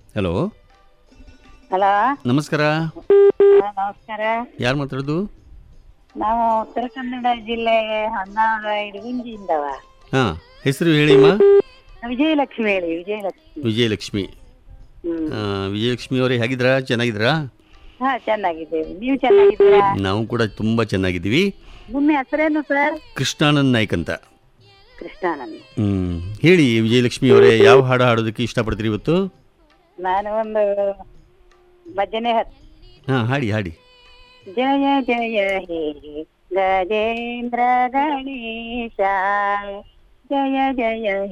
hello hello ನಮಸ್ಕಾರ ನಮಸ್ಕಾರ ಯಾರು ಮಾತಾಡೋದು ನಾವು ಉತ್ತರ ಕನ್ನಡ ಜಿಲ್ಲೆ ಹೊನ್ನಾವರ ಇಡಗುಂಜಿಯಿಂದವ ಹಾಂ ಹೆಸರು ಹೇಳಿಮ್ಮ ವಿಜಯಲಕ್ಷ್ಮಿ ಹೇಳಿ ವಿಜಯಲಕ್ಷ್ಮಿ ವಿಜಯಲಕ್ಷ್ಮಿ ಹ್ಮ್ ಆ, ವಿಜಯಲಕ್ಷ್ಮಿ ಅವರೇ ಹೇಗಿದ್ದೀರಾ ಚೆನ್ನಾಗಿದ್ದೀರಾ ಹಾ ಚೆನ್ನಾಗಿದ್ದೇವೆ ನೀವು ಚೆನ್ನಾಗಿದ್ದೀರಾ ನಾವು ಕೂಡ ತುಂಬ ಚೆನ್ನಾಗಿದ್ದೀವಿ ನಿಮ್ಮ ಹೆಸರೇನು ಸರ್ ಕೃಷ್ಣಾನಂದ್ ನಾಯ್ಕ್ ಅಂತ ಕೃಷ್ಣಾನಂದ್ ಹ್ಮ್ ಹೇಳಿ ವಿಜಯಲಕ್ಷ್ಮಿ ಅವರೇ ಯಾವ ಹಾಡು ಹಾಡೋದಕ್ಕೆ ಇಷ್ಟಪಡ್ತೀರಿ ಇವತ್ತು ನಾನು ಒಂದು ಭಜನೆ ಹತ್ ಹಾಂ ಹಾಡಿ ಹಾಡಿ ಜಯ ಜಯ ಹೇ ಗಜೇಂದ್ರ ಗಣೇಶ ಜಯ ಜಯ